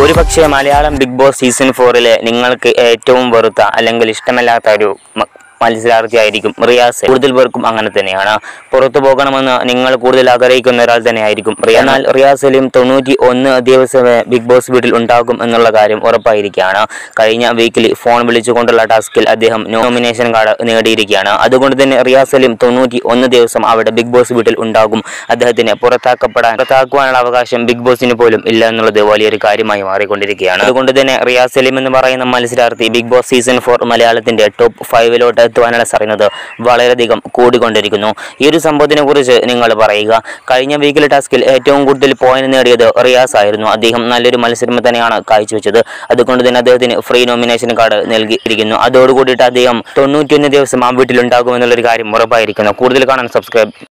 ഒരുപക്ഷെ Malayalam big boss season ഫോറിലെ നിങ്ങൾക്ക് ഏറ്റവും വെറുത്ത അല്ലെങ്കിൽ ഇഷ്ടമല്ലാത്ത ഒരു മ- മത്സരാർത്ഥി ആയിരിക്കും റിയാസ് കൂടുതൽ പേർക്കും അങ്ങനെ തന്നെയാണ് പുറത്തു പോകണമെന്ന് നിങ്ങൾ കൂടുതൽ ആഗ്രഹിക്കുന്ന ഒരാൾ തന്നെയായിരിക്കും റിയ എന്നാൽ റിയാസ് സലീം തൊണ്ണൂറ്റി ഒന്ന് ദിവസമേ ബിഗ് ബോസ് വീട്ടിൽ ഉണ്ടാകും എന്നുള്ള കാര്യം ഉറപ്പായിരിക്കുകയാണ് കഴിഞ്ഞ വീക്കിൽ ഫോൺ വിളിച്ചുകൊണ്ടുള്ള ടാസ്കിൽ അദ്ദേഹം നോമിനേഷൻ കാർഡ് നേടിയിരിക്കുകയാണ് അതുകൊണ്ട് തന്നെ റിയാസ് സലീം തൊണ്ണൂറ്റി ഒന്ന് ദിവസം അവിടെ ബിഗ് ബോസ് വീട്ടിൽ ഉണ്ടാകും അദ്ദേഹത്തിന് പുറത്താക്കപ്പെടാൻ പുറത്താക്കുവാനുള്ള അവകാശം ബിഗ് ബോസിന് പോലും ഇല്ല എന്നുള്ളത് വലിയൊരു കാര്യമായി മാറിക്കൊണ്ടിരിക്കുകയാണ് അതുകൊണ്ട് തന്നെ റിയാസ് സലീം എന്ന് പറയുന്ന മത്സരാർത്ഥി ബിഗ് ബോസ് സീസൺ ഫോർ മലയാളത്തിന്റെ ടോപ്പ് ഫൈവിലോട്ട് എത്തുവാനുള്ള സാധ്യത വളരെയധികം കൂടിക്കൊണ്ടിരിക്കുന്നു ഈ ഒരു സംഭവത്തിനെ കുറിച്ച് നിങ്ങൾ പറയുക കഴിഞ്ഞ വീക്കിലെ ടാസ്കിൽ ഏറ്റവും കൂടുതൽ പോയിന്റ് നേടിയത് റിയാസ് ആയിരുന്നു അദ്ദേഹം നല്ലൊരു മത്സരം തന്നെയാണ് കാഴ്ചവെച്ചത് അതുകൊണ്ട് തന്നെ അദ്ദേഹത്തിന് ഫ്രീ നോമിനേഷൻ കാർഡ് നൽകിയിരിക്കുന്നു അതോടുകൂടിയിട്ട് അദ്ദേഹം തൊണ്ണൂറ്റിയൊന്ന് ദിവസം ആ വീട്ടിലുണ്ടാകുമെന്നുള്ളൊരു കാര്യം ഉറപ്പായിരിക്കുന്നു കൂടുതൽ കാണാൻ സബ്സ്ക്രൈബ്